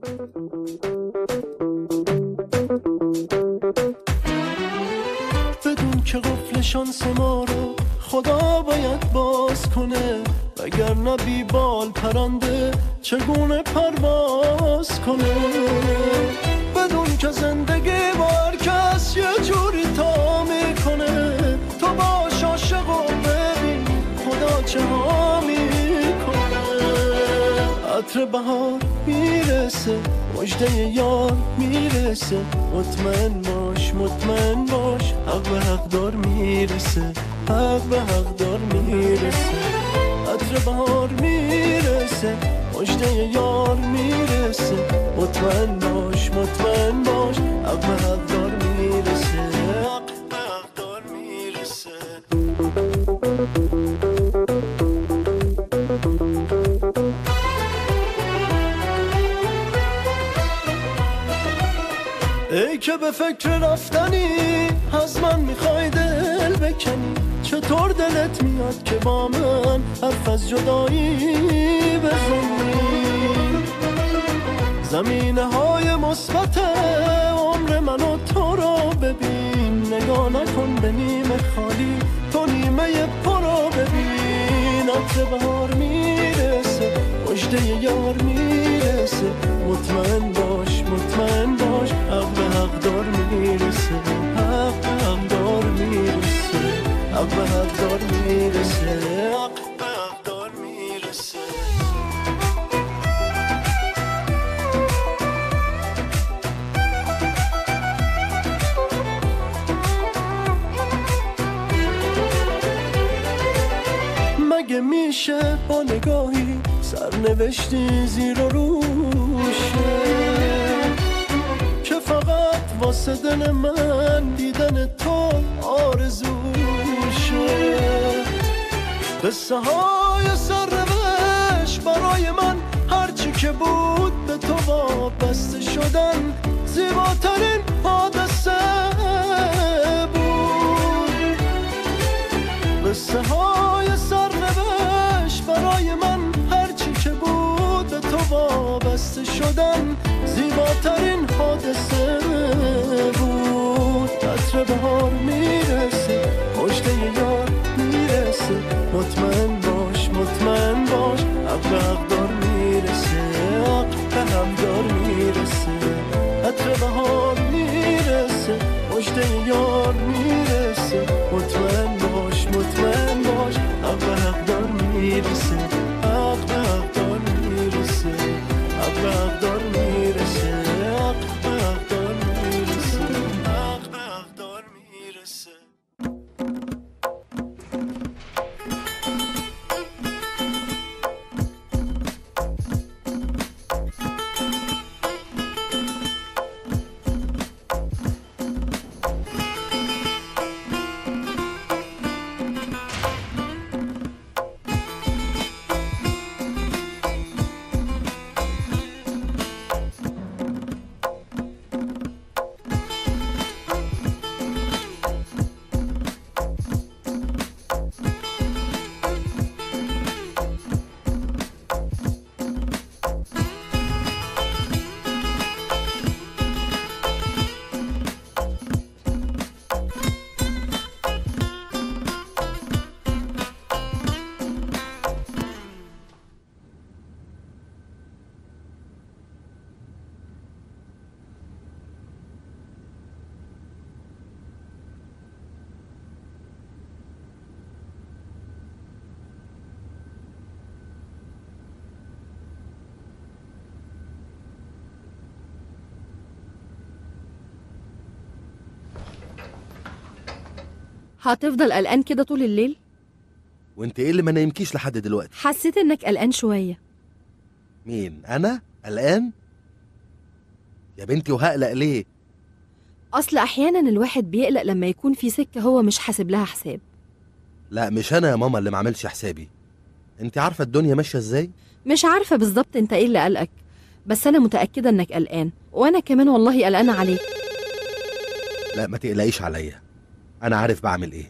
بدون که قفل شانس ما رو خدا باید باز کنه وگر نبی بال پرنده چگونه پرواز کنه بدون که زندگی با هر کس یه جوری تا میکنه تو باش عاشق و ببین خدا چه ها میکنه عطر بهار میرسه مجده یار میرسه مطمئن باش مطمئن باش حق به حق دار میرسه حق به حق دار میرسه عطر بهار میرسه مجده یار میرسه مطمئن باش مطمئن باش حق به حق دار میرسه حق به حق دار میرسه ای که به فکر رفتنی از من میخوای دل بکنی چطور دلت میاد که با من حرف از جدایی بزنی زمینه های مثبت عمر من و تو رو ببین نگاه نکن به نیمه خالی تو نیمه پر رو ببین عطر بهار میرسه مجده یار میرسه مطمئن باش مطمئن باش حق به حق دار میرسه حق به حق دار میرسه حق به حق دار میرسه حق به حق دار میرسه مگه میشه با نگاهی سرنوشتی زیر و روشه که فقط واسه دل من دیدن تو آرزوشه قصه های سرنوشت برای من هرچی که بود به تو وابسته شدن زیباترین حادثه بود قصه های سرنوشت برای من هرچی که بود به تو وابسته شدن زیباترین حادثه بود عطر بهار میرسه مجده یار میرسه مطمئن باش مطمئن باش حق به حق دار میرسه حق به هم دار میرسه عطر بهار میرسه مجده یار میرسه مطمئن باش مطمئن باش حق به حق دار میرسه حق به حق دار میرسه حق به حق دار میرسه حق به حق دار میرسه حق به حق دار میرسه هتفضل قلقان كده طول الليل وانت ايه اللي ما نايمكيش لحد دلوقتي حسيت انك قلقان شويه مين انا قلقان يا بنتي وهقلق ليه اصل احيانا الواحد بيقلق لما يكون في سكه هو مش حاسب لها حساب لا مش انا يا ماما اللي ما عملش حسابي انت عارفه الدنيا ماشيه ازاي مش عارفه بالظبط انت ايه اللي قلقك بس انا متاكده انك قلقان وانا كمان والله قلقانه عليك لا ما تقلقيش عليا انا عارف بعمل ايه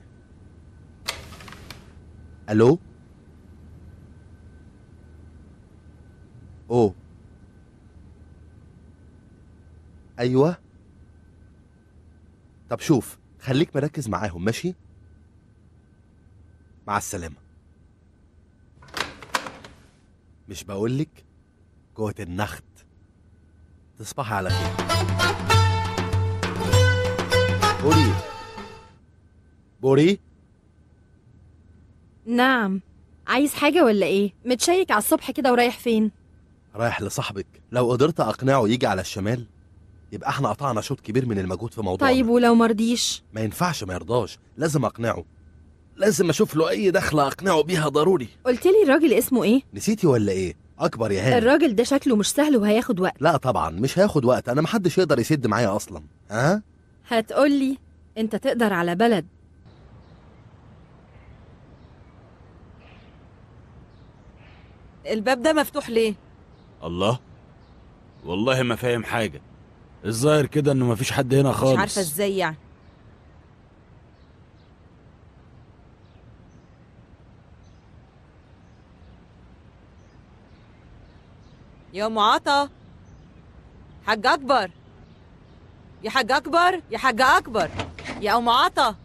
الو اوه ايوه طب شوف خليك مركز معاهم ماشي مع السلامه مش بقولك جوه النخت تصبحي على خير بوري بوري نعم عايز حاجة ولا ايه متشيك على الصبح كده ورايح فين رايح لصاحبك لو قدرت اقنعه يجي على الشمال يبقى احنا قطعنا شوط كبير من المجهود في موضوعنا طيب ولو مرضيش ما ينفعش ما يرضاش لازم اقنعه لازم اشوف له اي دخله اقنعه بيها ضروري قلت لي الراجل اسمه ايه نسيتي ولا ايه اكبر يا هاني الراجل ده شكله مش سهل وهياخد وقت لا طبعا مش هياخد وقت انا محدش يقدر يسد معايا اصلا ها هتقولي انت تقدر على بلد الباب ده مفتوح ليه؟ الله والله ما فاهم حاجة الظاهر كده انه مفيش حد هنا خالص مش عارفة ازاي يعني يا ام عطا حاج اكبر يا حاج اكبر يا حاج اكبر يا ام عطا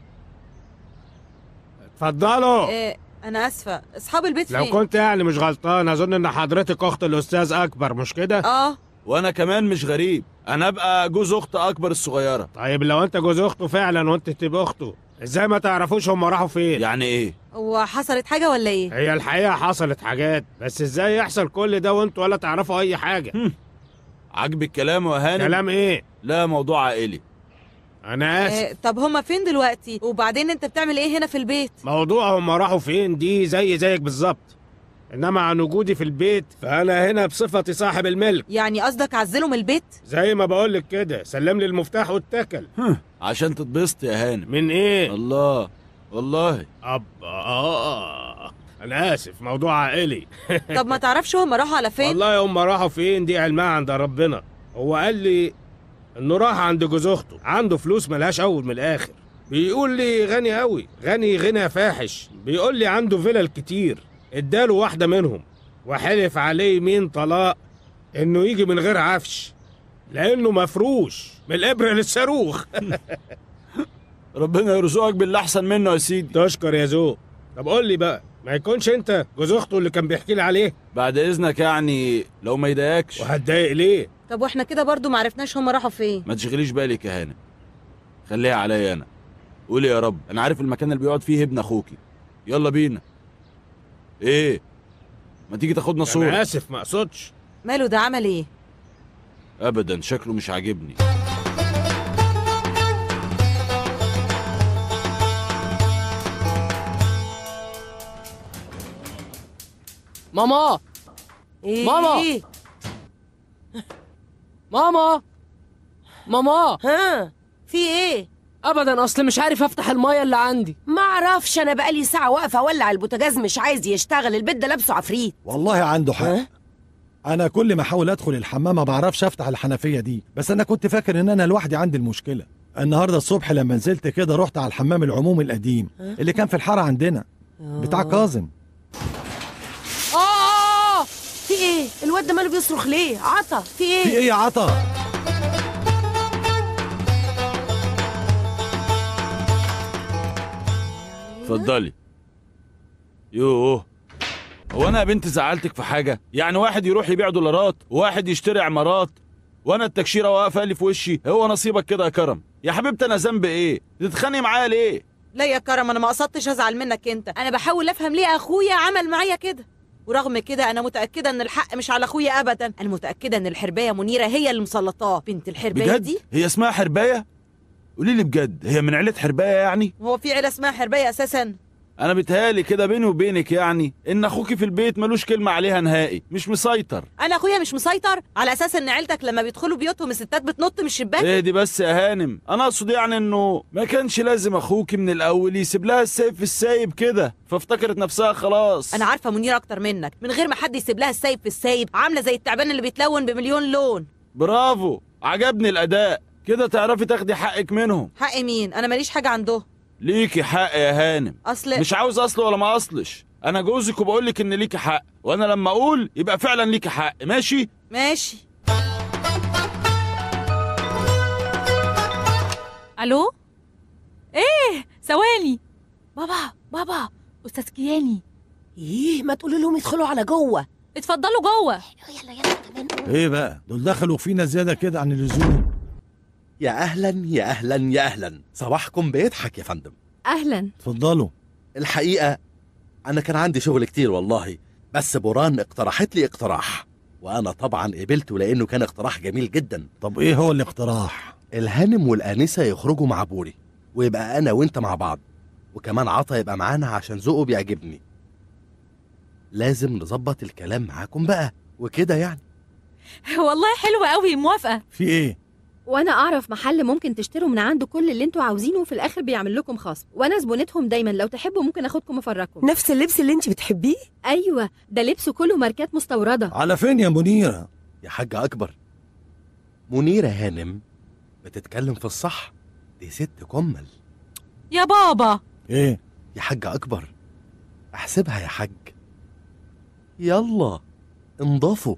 اتفضلوا إيه انا اسفه اصحاب البيت لو فين كنت يعني مش غلطان اظن ان حضرتك اخت الاستاذ اكبر مش كده اه وانا كمان مش غريب انا ابقى جوز اخت اكبر الصغيرة طيب لو انت جوز اخته فعلا وانت تبقى اخته ازاي ما تعرفوش هم راحوا فين يعني ايه هو حصلت حاجه ولا ايه هي الحقيقه حصلت حاجات بس ازاي يحصل كل ده وانتوا ولا تعرفوا اي حاجه عاجب الكلام يا هانم كلام ايه لا موضوع عائلي انا اسف إيه طب هما فين دلوقتي وبعدين انت بتعمل ايه هنا في البيت موضوع هم راحوا فين دي زي زيك بالظبط انما عن وجودي في البيت فانا هنا بصفتي صاحب الملك يعني قصدك عزله من البيت زي ما بقولك كده سلم لي المفتاح واتكل عشان تتبسط يا هانم من ايه الله والله أب آه أنا آسف موضوع عائلي طب ما تعرفش هما راحوا على فين والله هم راحوا فين دي علمها عند ربنا هو قال لي إنه راح عند جوز أخته عنده فلوس ملهاش أول من الآخر بيقول لي غني أوي غني غنى فاحش بيقول لي عنده فيلل كتير اداله واحدة منهم وحلف عليه مين طلاق إنه يجي من غير عفش لأنه مفروش من الإبرة للصاروخ ربنا يرزقك باللي احسن منه يا سيدي تشكر يا زو طب قول لي بقى ما يكونش انت جوز اخته اللي كان بيحكي لي عليه بعد اذنك يعني لو ما يضايقكش وهتضايق ليه طب واحنا كده برضو معرفناش هما راحوا فين ما تشغليش بالك يا هانم خليها عليا انا قولي يا رب انا عارف المكان اللي بيقعد فيه ابن اخوكي يلا بينا ايه ما تيجي تاخدنا انا صورة اسف ما اقصدش ماله ده عمل ايه ابدا شكله مش عاجبني ماما ايه ماما! إيه؟ ماما ماما ها في ايه ابدا اصل مش عارف افتح المايه اللي عندي ما اعرفش انا بقالي ساعه واقفه اولع البوتاجاز مش عايز يشتغل البيت ده لابسه عفريت والله عنده حق ها؟ انا كل ما احاول ادخل الحمام ما بعرفش افتح الحنفيه دي بس انا كنت فاكر ان انا لوحدي عندي المشكله النهارده الصبح لما نزلت كده رحت على الحمام العمومي القديم اللي كان في الحاره عندنا بتاع كاظم اه في ايه الواد ده ماله بيصرخ ليه عطا في ايه في ايه يا عطا اتفضلي يوه هو انا يا بنت زعلتك في حاجه يعني واحد يروح يبيع دولارات وواحد يشتري عمارات وانا التكشيره واقفه لي في وشي هو نصيبك كده يا كرم يا حبيبتي انا ذنبي ايه تتخانقي معايا ليه لا يا كرم انا ما قصدتش ازعل منك انت انا بحاول افهم ليه اخويا عمل معايا كده ورغم كده انا متاكده ان الحق مش على اخويا ابدا انا متاكده ان الحربايه منيره هي اللي مسلطاه بنت الحربايه بجد دي هي اسمها حربايه قولي لي بجد هي من عيله حربايه يعني هو في عيله اسمها حربايه اساسا انا بيتهيالي كده بيني وبينك يعني ان اخوكي في البيت ملوش كلمه عليها نهائي مش مسيطر انا اخويا مش مسيطر على اساس ان عيلتك لما بيدخلوا بيوتهم الستات بتنط من الشباك اهدي بس يا هانم انا اقصد يعني انه ما كانش لازم اخوكي من الاول يسيب لها السيف في السايب كده فافتكرت نفسها خلاص انا عارفه منيره اكتر منك من غير ما حد يسيب لها السايب في السايب عامله زي التعبان اللي بيتلون بمليون لون برافو عجبني الاداء كده تعرفي تاخدي حقك منهم حق مين انا ماليش حاجه عنده ليكي حق يا هانم اصل مش عاوز اصل ولا ما اصلش انا جوزك وبقول لك ان ليكي حق وانا لما اقول يبقى فعلا ليكي حق ماشي ماشي الو ايه ثواني بابا بابا استاذ كياني ايه ما تقولوا لهم يدخلوا على جوه اتفضلوا جوه يلا يلا كمان ايه بقى دول دخلوا فينا زياده كده عن اللزوم يا اهلا يا اهلا يا اهلا صباحكم بيضحك يا فندم اهلا اتفضلوا الحقيقه انا كان عندي شغل كتير والله بس بوران اقترحت لي اقتراح وانا طبعا قبلته لانه كان اقتراح جميل جدا طب ايه هو الاقتراح الهانم والانسه يخرجوا مع بوري ويبقى انا وانت مع بعض وكمان عطا يبقى معانا عشان ذوقه بيعجبني لازم نظبط الكلام معاكم بقى وكده يعني والله حلوة قوي موافقة في ايه وانا اعرف محل ممكن تشتروا من عنده كل اللي انتوا عاوزينه وفي الاخر بيعمل لكم خصم وانا زبونتهم دايما لو تحبوا ممكن اخدكم افرجكم نفس اللبس اللي انت بتحبيه ايوه ده لبسه كله ماركات مستورده على فين يا منيره يا حاج اكبر منيره هانم بتتكلم في الصح دي ست كمل يا بابا ايه يا حاج اكبر احسبها يا حاج يلا انضفوا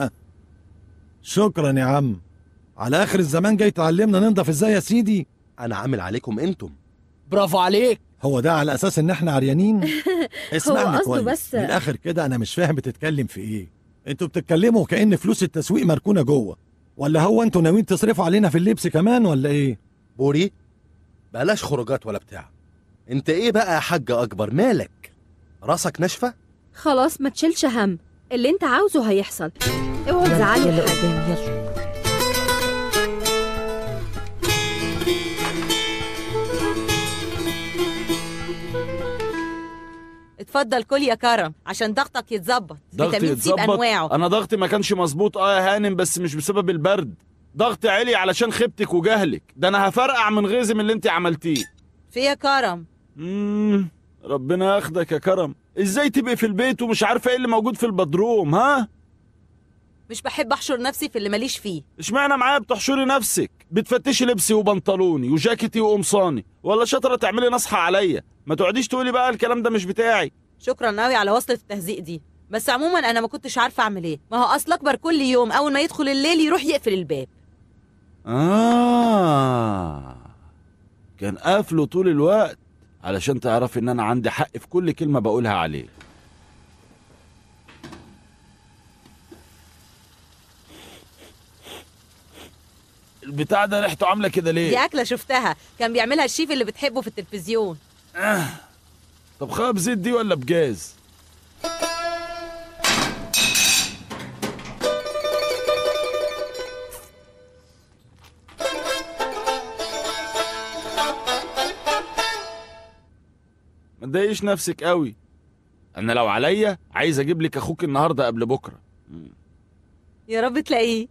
شكرا يا عم على اخر الزمان جاي تعلمنا ننضف ازاي يا سيدي انا عامل عليكم انتم برافو عليك هو ده على اساس ان احنا عريانين اسمعني قصده كويس بس- من الاخر كده انا مش فاهم بتتكلم في ايه انتوا بتتكلموا كأن فلوس التسويق مركونه جوه ولا هو انتوا ناويين تصرفوا علينا في اللبس كمان ولا ايه بوري بلاش خروجات ولا بتاع انت ايه بقى يا حاج اكبر مالك راسك ناشفه خلاص ما تشيلش هم اللي انت عاوزه هيحصل اوعوا تزعلي يلا الحاج. قدام يلا اتفضل كل يا كرم عشان ضغطك يتظبط ضغطي فيتامين سي يتظبط بانواعه انا ضغطي ما كانش مظبوط اه يا هانم بس مش بسبب البرد ضغطي عالي علشان خيبتك وجهلك ده انا هفرقع من غيظ من اللي انت عملتيه في يا كرم مم. ربنا ياخدك يا كرم ازاي تبقي في البيت ومش عارفه ايه اللي موجود في البدروم ها مش بحب احشر نفسي في اللي ماليش فيه اشمعنى معايا بتحشري نفسك بتفتشي لبسي وبنطلوني وجاكيتي وقمصاني ولا شاطره تعملي نصحى عليا ما تقعديش تقولي بقى الكلام ده مش بتاعي شكرا قوي على وصلة التهزيق دي بس عموما انا ما كنتش عارفه اعمل ايه ما هو اصل اكبر كل يوم اول ما يدخل الليل يروح يقفل الباب آه كان قافله طول الوقت علشان تعرف ان انا عندي حق في كل كلمة بقولها عليه البتاع ده ريحته عاملة كده دي ليه؟ اكله شفتها كان بيعملها الشيف اللي بتحبه في التلفزيون طب خاب زيت دي ولا بجاز؟ ما تضايقش نفسك قوي انا لو عليا عايز اجيب لك اخوك النهارده قبل بكره يا رب تلاقيه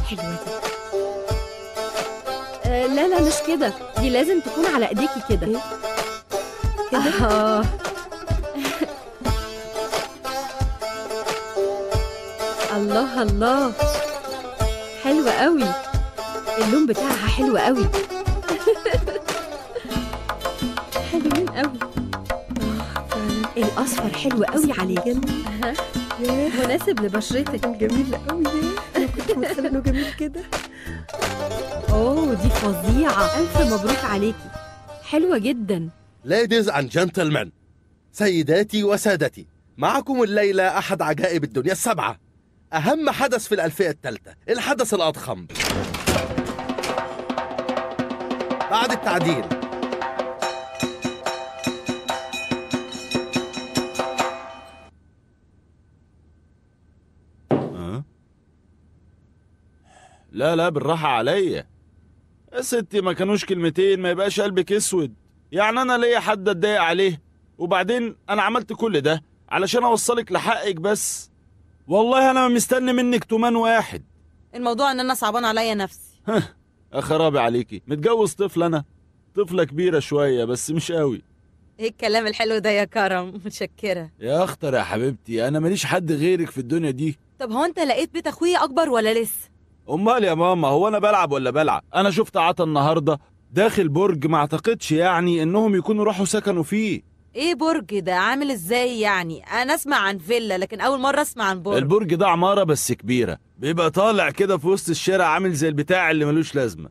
حلوة دي آه لا لا مش كده دي لازم تكون على ايديكي كده كده آه. الله الله حلوة قوي اللون بتاعها حلو قوي حلوين قوي الاصفر حلو قوي عليك أها. مناسب لبشرتك جميل قوي انا كنت متخيله انه جميل كده اوه دي فظيعه الف مبروك عليكي حلوه جدا Ladies and gentlemen سيداتي وسادتي معكم الليلة أحد عجائب الدنيا السبعة أهم حدث في الألفية الثالثة الحدث الأضخم بعد التعديل أه؟ لا لا بالراحة عليا يا ستي ما كانوش كلمتين ما يبقاش قلبك اسود يعني انا ليا حد اتضايق عليه وبعدين انا عملت كل ده علشان اوصلك لحقك بس والله انا مستني منك تومان واحد الموضوع ان انا صعبان عليا نفسي يا خرابي عليكي متجوز طفل انا طفلة كبيرة شوية بس مش قوي ايه الكلام الحلو ده يا كرم متشكره يا اختر يا حبيبتي انا ماليش حد غيرك في الدنيا دي طب هو انت لقيت بيت اخويا اكبر ولا لسه امال يا ماما هو انا بلعب ولا بلعب انا شفت عطا النهارده داخل برج ما اعتقدش يعني انهم يكونوا راحوا سكنوا فيه ايه برج ده عامل ازاي يعني انا اسمع عن فيلا لكن اول مره اسمع عن برج البرج ده عمارة بس كبيرة بيبقى طالع كده في وسط الشارع عامل زي البتاع اللي ملوش لازمة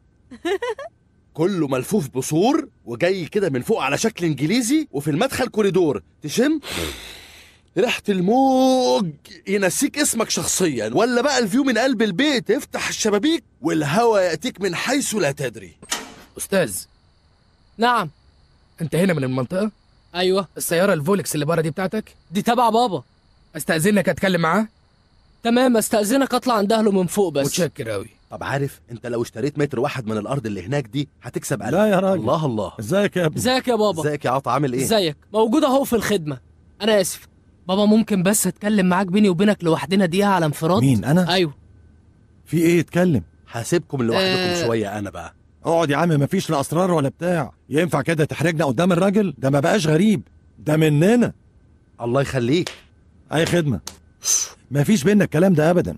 كله ملفوف بسور وجاي كده من فوق على شكل انجليزي وفي المدخل كوريدور تشم ريحة الموج ينسيك اسمك شخصيا ولا بقى الفيو من قلب البيت افتح الشبابيك والهواء يأتيك من حيث لا تدري استاذ نعم انت هنا من المنطقه ايوه السياره الفولكس اللي بره دي بتاعتك دي تبع بابا استاذنك اتكلم معاه تمام استاذنك اطلع عند اهله من فوق بس متشكر قوي طب عارف انت لو اشتريت متر واحد من الارض اللي هناك دي هتكسب ألف لا يا راجل الله الله ازيك يا ابني ازيك يا بابا ازيك يا عطا عامل ايه ازيك موجود اهو في الخدمه انا اسف بابا ممكن بس اتكلم معاك بيني وبينك لوحدنا دقيقه على انفراد مين انا ايوه في ايه اتكلم هسيبكم لوحدكم آه. شوية انا بقى اقعد يا عم مفيش لا اسرار ولا بتاع ينفع كده تحرجنا قدام الراجل ده ما بقاش غريب ده مننا الله يخليك اي خدمه مفيش بينا الكلام ده ابدا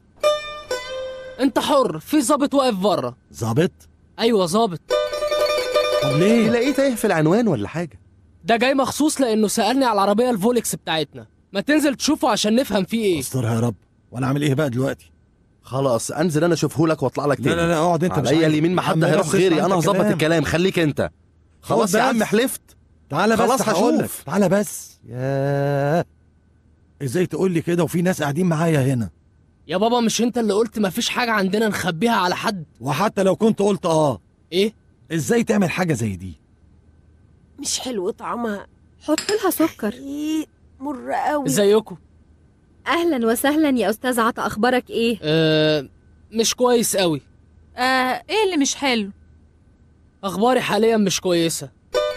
انت حر في ظابط واقف بره ظابط ايوه ظابط طب ليه تلاقيه تايه في العنوان ولا حاجة ده جاي مخصوص لانه سالني على العربيه الفولكس بتاعتنا ما تنزل تشوفه عشان نفهم فيه ايه استرها يا رب وانا اعمل ايه بقى دلوقتي خلاص انزل انا اشوفه لك واطلع لك لا تاني لا لا اقعد انت مش عليا عايز. اليمين ما يا حد عم هيروح بس غيري اسمع انا انت هظبط كلام. الكلام خليك انت خلاص يا بس. عم حلفت تعالى بس خلاص هقول لك هشوف. تعالى بس ياه ازاي تقول لي كده وفي ناس قاعدين معايا هنا يا بابا مش انت اللي قلت مفيش حاجه عندنا نخبيها على حد وحتى لو كنت قلت اه ايه ازاي تعمل حاجه زي دي مش حلو طعمها حط لها سكر ايه مر قوي ازيكم اهلا وسهلا يا استاذ عطا اخبارك ايه آه مش كويس قوي آه ايه اللي مش حلو اخباري حاليا مش كويسه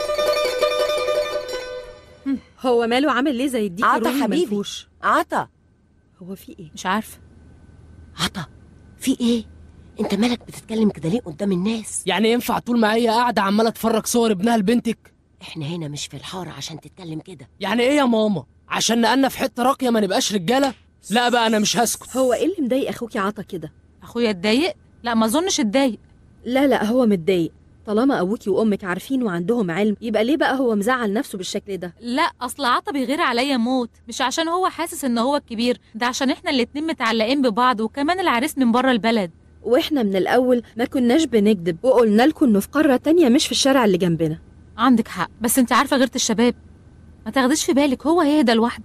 هو ماله عامل ليه زي الديك عطا الرومي حبيبي. منفوش عطا هو في ايه مش عارفه عطا في ايه انت مالك بتتكلم كده ليه قدام الناس يعني ينفع طول ما هي قاعده عماله تفرج صور ابنها لبنتك احنا هنا مش في الحاره عشان تتكلم كده يعني ايه يا ماما عشان نقلنا في حته راقيه ما نبقاش رجاله لا بقى انا مش هسكت هو ايه اللي مضايق اخوكي عطا كده اخويا اتضايق لا ما اظنش اتضايق لا لا هو متضايق طالما ابوكي وامك عارفين وعندهم علم يبقى ليه بقى هو مزعل نفسه بالشكل ده لا اصل عطا بيغير عليا موت مش عشان هو حاسس ان هو الكبير ده عشان احنا الاتنين متعلقين ببعض وكمان العريس من بره البلد واحنا من الاول ما كناش بنكذب وقلنا لكم انه في قاره تانية مش في الشارع اللي جنبنا عندك حق بس انت عارفه غيرة الشباب ما تاخديش في بالك هو هيهدى لوحده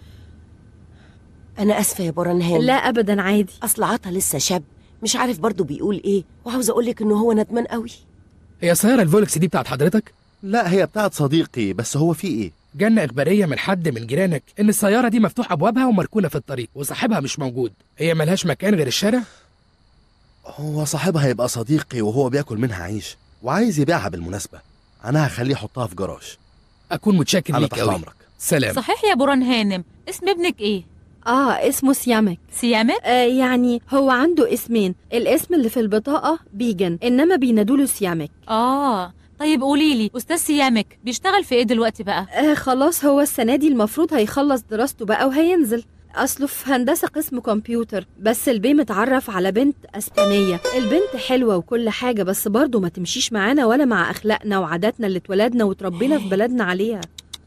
انا اسفه يا برنهان لا ابدا عادي اصل عطا لسه شاب مش عارف برضه بيقول ايه وعاوز اقولك انه هو ندمان قوي هي السياره الفولكس دي بتاعت حضرتك لا هي بتاعت صديقي بس هو في ايه جالنا اخباريه من حد من جيرانك ان السياره دي مفتوح ابوابها ومركونه في الطريق وصاحبها مش موجود هي ملهاش مكان غير الشارع هو صاحبها هيبقى صديقي وهو بياكل منها عيش وعايز يبيعها بالمناسبة انا هخليه يحطها في جراج اكون متشكر انا ليك تحت قوي امرك سلام صحيح يا بران هانم اسم ابنك ايه اه اسمه سيامك سيامك آه يعني هو عنده اسمين الاسم اللي في البطاقة بيجن إنما بينادوله سيامك اه طيب قولي لي استاذ سيامك بيشتغل في ايه دلوقتي بقى آه خلاص هو السنة دي المفروض هيخلص دراسته بقى وهينزل أصله في هندسة قسم كمبيوتر بس البي متعرف على بنت أسبانية البنت حلوة وكل حاجة بس برضه ما تمشيش معانا ولا مع أخلاقنا وعاداتنا اللي اتولدنا وتربينا في بلدنا عليها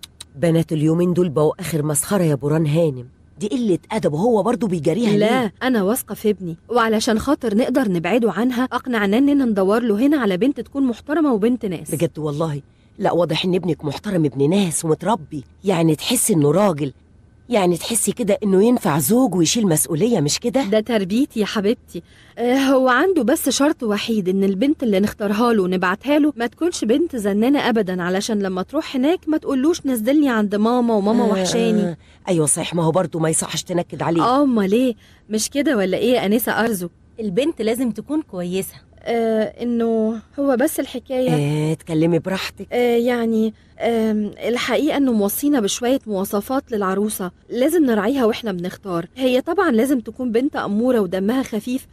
بنات اليومين دول بقوا اخر مسخره يا بران هانم دي قله ادب وهو برضه بيجاريها ليه؟ لا أنا واثقة في ابني وعلشان خاطر نقدر نبعده عنها أقنعناه إننا ندور له هنا على بنت تكون محترمة وبنت ناس بجد والله لا واضح ان ابنك محترم ابن ناس ومتربي يعني تحسي انه راجل يعني تحسي كده انه ينفع زوج ويشيل مسؤوليه مش كده ده تربيتي يا حبيبتي آه هو عنده بس شرط وحيد ان البنت اللي نختارها له ونبعتها له ما تكونش بنت زنانه ابدا علشان لما تروح هناك ما تقولوش نزلني عند ماما وماما آه، وحشاني آه. ايوه صحيح ما هو برضه ما يصحش تنكد عليه اه امال ليه مش كده ولا ايه يا انسه ارزو البنت لازم تكون كويسة آه انه هو بس الحكايه آه اتكلمي براحتك آه يعني آه الحقيقة إنه موصينا بشوية مواصفات للعروسة لازم نراعيها وإحنا بنختار هي طبعا لازم تكون بنت أمورة ودمها خفيف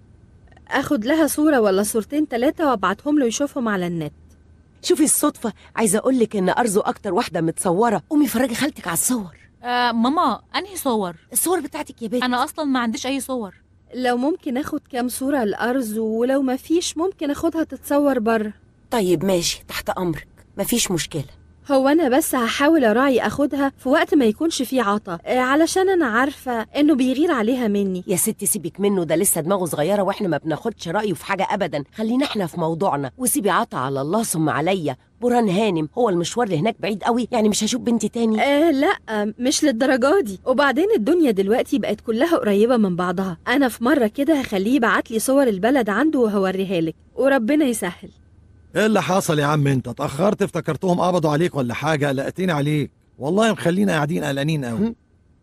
أخد لها صورة ولا صورتين تلاتة وأبعتهم له يشوفهم على النت شوفي الصدفه عايزه اقول لك ان ارزو اكتر واحده متصوره قومي فرجي خالتك على الصور آه ماما انهي صور الصور بتاعتك يا بنت انا اصلا ما عنديش اي صور لو ممكن أخد كام صورة لأرزو ولو مفيش ممكن أخدها تتصور بره طيب ماشي تحت امرك مفيش مشكله هو أنا بس هحاول أراعي أخدها في وقت ما يكونش فيه عطا آه علشان أنا عارفة إنه بيغير عليها مني يا ستي سيبك منه ده لسه دماغه صغيره واحنا ما بناخدش رايه في حاجه ابدا خلينا احنا في موضوعنا وسيبي عطا على الله ثم عليا بران هانم هو المشوار اللي هناك بعيد قوي يعني مش هشوف بنتي تاني آه لا آه، مش للدرجة دي وبعدين الدنيا دلوقتي بقت كلها قريبة من بعضها أنا في مرة كده هخليه يبعت لي صور البلد عنده وهوريها لك وربنا يسهل ايه اللي حصل يا عم انت اتاخرت افتكرتهم قبضوا عليك ولا حاجه قلقتني عليك والله مخلينا قاعدين قلقانين قوي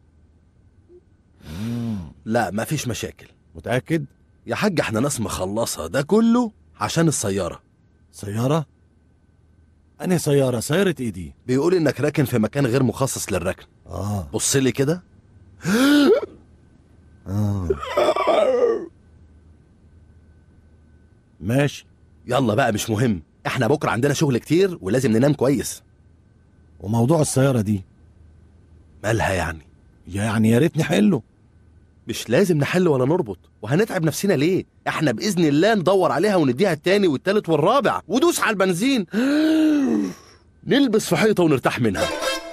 لا مفيش مشاكل متاكد يا حاج احنا ناس مخلصة ده كله عشان السيارة سياره انهي سياره سياره ايه دي بيقول انك راكن في مكان غير مخصص للركن اه بص لي كده اه ماشي يلا بقى مش مهم احنا بكرة عندنا شغل كتير ولازم ننام كويس وموضوع السياره دي مالها يعني يعني يا ريت نحله مش لازم نحل ولا نربط وهنتعب نفسنا ليه احنا باذن الله ندور عليها ونديها التاني والتالت والرابع ودوس على البنزين نلبس في حيطه ونرتاح منها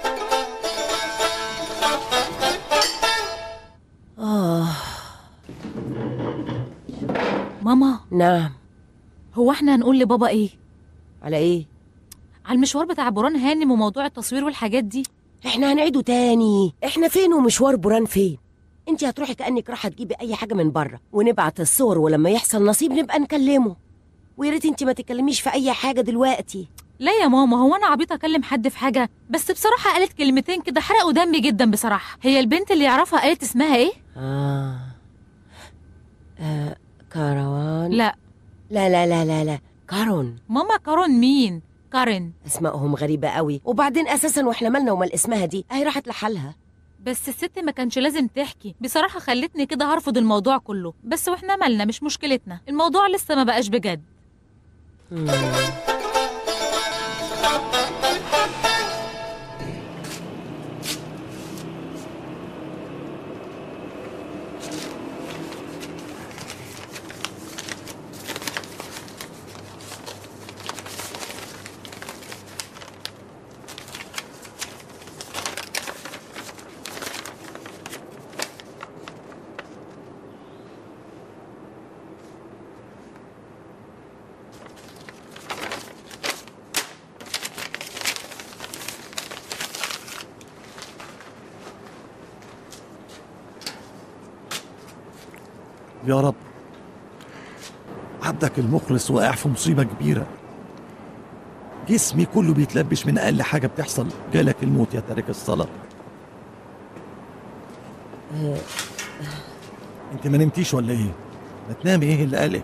اه ماما نعم هو احنا هنقول لبابا ايه على ايه على المشوار بتاع بران هانم وموضوع التصوير والحاجات دي احنا هنعيده تاني احنا فين ومشوار بران فين انت هتروحي كانك رايحه تجيبي اي حاجه من بره ونبعت الصور ولما يحصل نصيب نبقى نكلمه ويا ريت انت ما تتكلميش في اي حاجه دلوقتي لا يا ماما هو انا عبيطه اكلم حد في حاجه بس بصراحه قالت كلمتين كده حرقوا دمي جدا بصراحه هي البنت اللي يعرفها قالت اسمها ايه آه. آه. كاروان لا لا لا لا لا لا كارون ماما كارون مين كارين اسمائهم غريبة قوي وبعدين أساسا وإحنا مالنا ومال اسمها دي أهي راحت لحالها بس الست ما كانش لازم تحكي بصراحه خلتني كده هرفض الموضوع كله بس واحنا مالنا مش مشكلتنا الموضوع لسه ما بقاش بجد مم. يا رب عبدك المخلص واقع في مصيبة كبيرة جسمي كله بيتلبش من أقل حاجة بتحصل جالك الموت يا تارك الصلاة انت ما نمتيش ولا ايه؟ ما تنامي ايه اللي قالك؟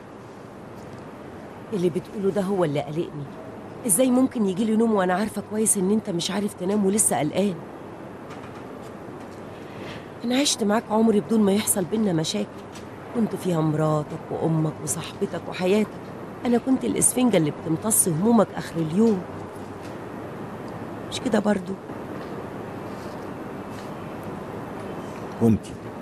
اللي بتقوله ده هو اللي قلقني ازاي ممكن يجي لي نوم وانا عارفه كويس ان انت مش عارف تنام ولسه قلقان انا عشت معاك عمري بدون ما يحصل بينا مشاكل كنت فيها مراتك وامك وصاحبتك وحياتك انا كنت الاسفنجه اللي بتمتص همومك اخر اليوم مش كده برضو كنت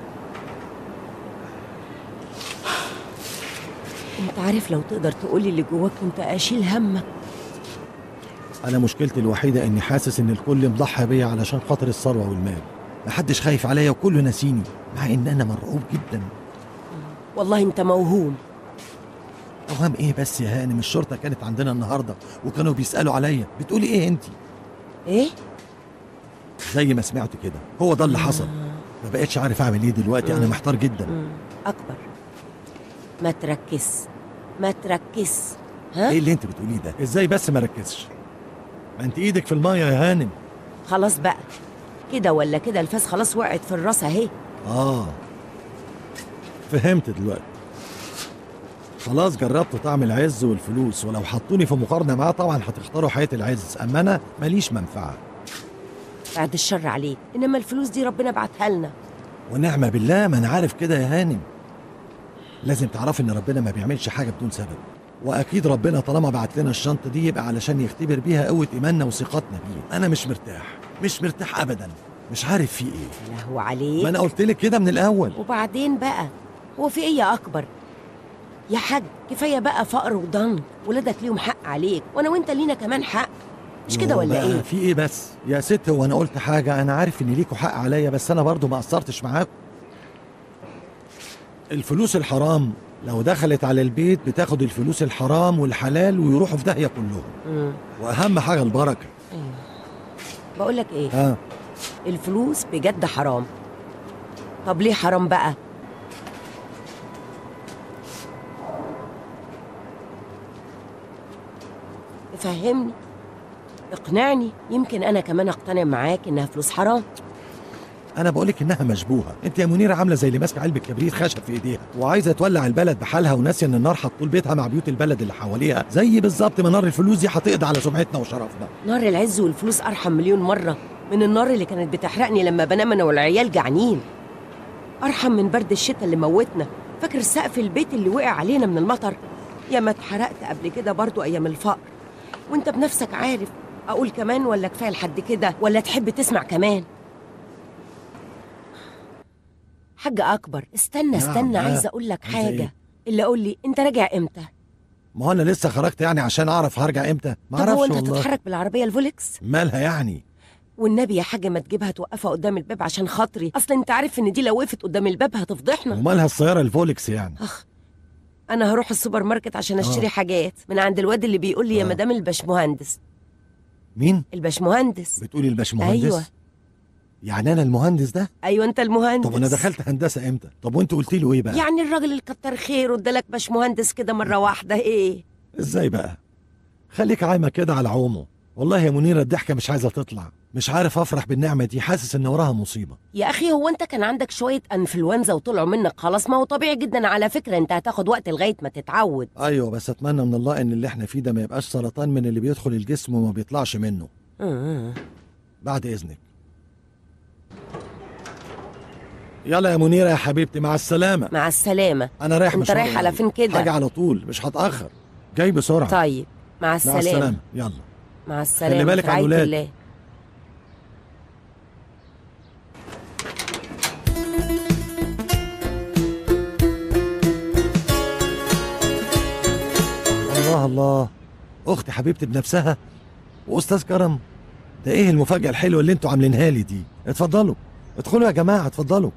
انت عارف لو تقدر تقولي اللي جواك كنت اشيل همك انا مشكلتي الوحيده اني حاسس ان الكل مضحي بيا علشان خاطر الثروه والمال محدش خايف عليا وكله ناسيني مع ان انا مرعوب جدا والله انت موهوم اوهام ايه بس يا هانم الشرطه كانت عندنا النهارده وكانوا بيسالوا عليا بتقولي ايه انت ايه زي ما سمعت كده هو ده اللي حصل ما بقتش عارف اعمل ايه دلوقتي انا محتار جدا اكبر ما تركز ما تركز ها ايه اللي انت بتقوليه ده ازاي بس ما ركزش ما انت ايدك في الميه يا هانم خلاص بقى كده ولا كده الفاس خلاص وقعت في الراس اهي اه فهمت دلوقتي خلاص جربت طعم العز والفلوس ولو حطوني في مقارنه معاه طبعا هتختاروا حياه العز اما انا ماليش منفعه بعد الشر عليك انما الفلوس دي ربنا بعتها لنا ونعمه بالله ما انا عارف كده يا هانم لازم تعرفي ان ربنا ما بيعملش حاجه بدون سبب واكيد ربنا طالما بعت لنا الشنطه دي يبقى علشان يختبر بيها قوه ايماننا وثقتنا بيه انا مش مرتاح مش مرتاح ابدا مش عارف في ايه لهو عليك ما انا قلت لك كده من الاول وبعدين بقى هو في ايه يا اكبر يا حاج كفايه بقى فقر وضنك ولادك ليهم حق عليك وانا وانت لينا كمان حق مش كده يوه ولا بقى، ايه في ايه بس يا ست هو انا قلت حاجه انا عارف ان ليكوا حق عليا بس انا برضو ما قصرتش معاكم الفلوس الحرام لو دخلت على البيت بتاخد الفلوس الحرام والحلال ويروحوا في داهيه كلهم مم. واهم حاجه البركه بقول لك ايه ها الفلوس بجد حرام طب ليه حرام بقى فهمني اقنعني يمكن انا كمان اقتنع معاك انها فلوس حرام انا بقولك انها مشبوهه انت يا منيره عامله زي اللي ماسكه علبه كبريت خشب في ايديها وعايزه تولع البلد بحالها وناسيه ان النار هتطول بيتها مع بيوت البلد اللي حواليها زي بالظبط ما نار الفلوس دي هتقضي على سمعتنا وشرفنا نار العز والفلوس ارحم مليون مره من النار اللي كانت بتحرقني لما بنام انا والعيال جعانين ارحم من برد الشتاء اللي موتنا فاكر سقف البيت اللي وقع علينا من المطر يا ما اتحرقت قبل كده برضو ايام الفقر وانت بنفسك عارف اقول كمان ولا كفايه لحد كده ولا تحب تسمع كمان حاج اكبر استنى نعم، استنى ها، عايزه اقول لك عايزة حاجه إيه؟ اللي قول لي انت راجع امتى ما هو انا لسه خرجت يعني عشان اعرف هرجع امتى ما طب هو اعرفش انت والله هتتحرك بالعربيه الفولكس مالها يعني والنبي يا حاجه ما تجيبها توقفها قدام الباب عشان خاطري اصل انت عارف ان دي لو وقفت قدام الباب هتفضحنا ومالها السياره الفولكس يعني انا هروح السوبر ماركت عشان آه. اشتري حاجات من عند الواد اللي بيقول لي يا آه. مدام الباشمهندس مين الباشمهندس بتقولي الباشمهندس أيوة. يعني انا المهندس ده ايوه انت المهندس طب انا دخلت هندسه امتى طب وانت قلت له ايه بقى يعني الراجل اللي كتر خيره ادالك باشمهندس كده مره واحده ايه ازاي بقى خليك عايمه كده على عومه والله يا منيره الضحكه مش عايزه تطلع مش عارف افرح بالنعمه دي حاسس ان وراها مصيبه يا اخي هو انت كان عندك شويه انفلونزا وطلعوا منك خلاص ما هو طبيعي جدا على فكره انت هتاخد وقت لغايه ما تتعود ايوه بس اتمنى من الله ان اللي احنا فيه ده ما يبقاش سرطان من اللي بيدخل الجسم وما بيطلعش منه آه. بعد اذنك يلا يا منيره يا حبيبتي مع السلامه مع السلامه انا رايح انت مشوار رايح على قريب. فين كده حاجه على طول مش هتاخر جاي بسرعه طيب مع مع السلامه السلامه يلا مع السلامه خلي بالك في على رعاية الولاد. الله. الله الله اختي حبيبتي بنفسها واستاذ كرم ده ايه المفاجاه الحلوه اللي انتوا عاملينها لي دي اتفضلوا ادخلوا يا جماعه اتفضلوا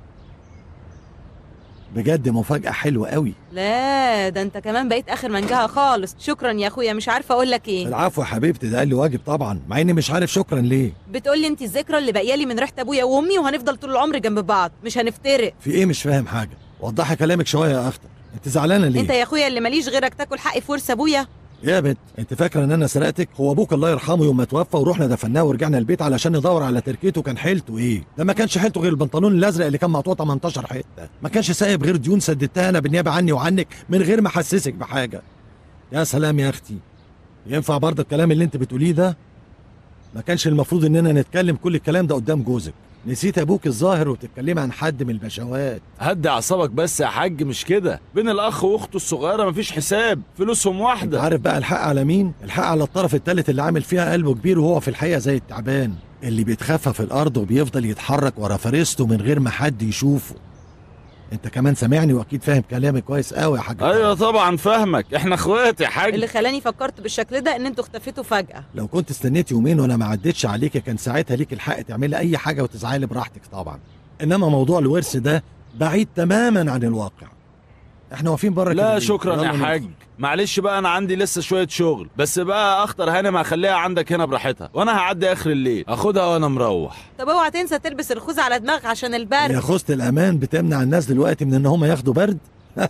بجد مفاجاه حلوه قوي لا ده انت كمان بقيت اخر منجها خالص شكرا يا اخويا مش عارفه اقول لك ايه العفو يا حبيبتي ده قال لي واجب طبعا مع اني مش عارف شكرا ليه بتقولي انت الذكرى اللي باقيه لي من ريحه ابويا وامي وهنفضل طول العمر جنب بعض مش هنفترق في ايه مش فاهم حاجه وضحي كلامك شويه يا اختر انت زعلانه ليه انت يا اخويا اللي ماليش غيرك تاكل حقي في ورث ابويا يا بنت انت فاكره ان انا سرقتك هو ابوك الله يرحمه يوم ما توفى ورحنا دفناه ورجعنا البيت علشان ندور على تركيته كان حيلته ايه ده ما كانش حيلته غير البنطلون الازرق اللي كان مقطوع 18 حته ما كانش سايب غير ديون سددتها انا بالنيابه عني وعنك من غير ما احسسك بحاجه يا سلام يا اختي ينفع برضه الكلام اللي انت بتقوليه ده ما كانش المفروض اننا نتكلم كل الكلام ده قدام جوزك نسيت ابوك الظاهر وتتكلمي عن حد من البشوات هدي اعصابك بس يا حاج مش كده بين الاخ واخته الصغيره مفيش حساب فلوسهم انت واحده عارف بقى الحق على مين الحق على الطرف الثالث اللي عامل فيها قلبه كبير وهو في الحقيقه زي التعبان اللي بيتخفى في الارض وبيفضل يتحرك ورا فريسته من غير ما حد يشوفه انت كمان سامعني واكيد فاهم كلامي كويس قوي يا حاج ايوه طبعا فاهمك احنا اخوات يا حاج اللي خلاني فكرت بالشكل ده ان انتوا اختفيتوا فجأة لو كنت استنيت يومين وانا ما عدتش عليك كان ساعتها ليك الحق تعملي اي حاجه وتزعلي براحتك طبعا انما موضوع الورث ده بعيد تماما عن الواقع احنا واقفين بره كده لا ليه؟ شكرا يلا يا ندخل. حاج معلش بقى انا عندي لسه شويه شغل بس بقى اخطر هانم هخليها عندك هنا براحتها وانا هعدي اخر الليل اخدها وانا مروح طب اوعى تنسى تلبس الخوذة على دماغك عشان يا البرد خوذة الامان بتمنع الناس دلوقتي من ان هم ياخدوا برد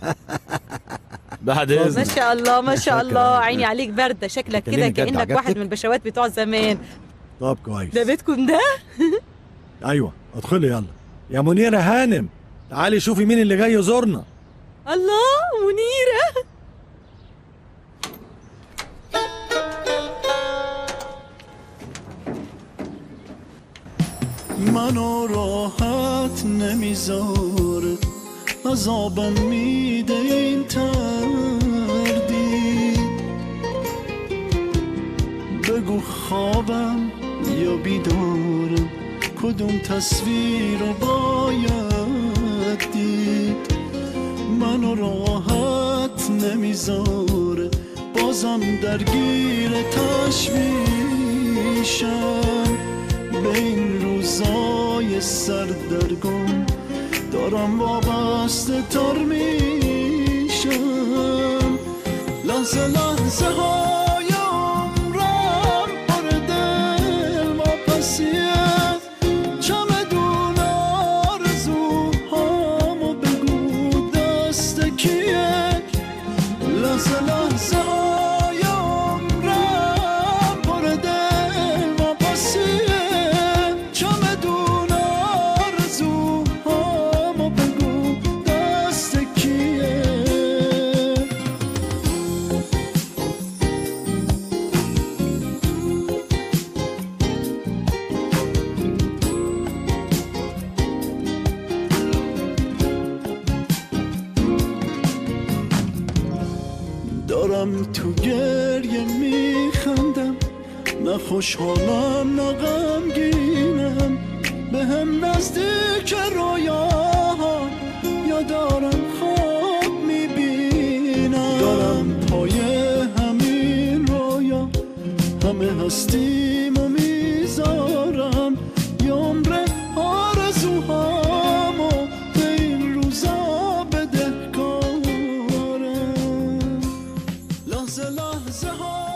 بعد ما اذنك شاء الله ما شاء شكراً. الله عيني عليك باردة شكلك كده كلمني جد، كأنك عجبتك؟ واحد من البشوات بتوع زمان طب كويس ده بيتكم ده ايوه ادخلي يلا يا منيره هانم تعالي شوفي مين اللي جاي يزورنا الله منيرة منو راحت نمیذاره عذابم میده این تردید بگو خوابم یا بیدارم کدوم تصویر رو باید دید منو راحت نمیذاره بازم درگیر تشویشم به این روزای سردرگم دارم وابسته تر میشم لحظه لحظه های عمرم پر دل واپسیه چمدون آرزوهامو بگو دست کیه لحظه لحظه های عمرم پر دل واپسیه چمدون آرزوهامو بگو دست کیه دارم تو گریه میخندم نه خوشحالم نه غمگینم به هم نزدیک رویاها یا دارم خواب میبینم دارم پای همین رویا همه هستیم و میذارم یه عمر آرزوهامو به این روزا بدهکارم لحظه لحظه ها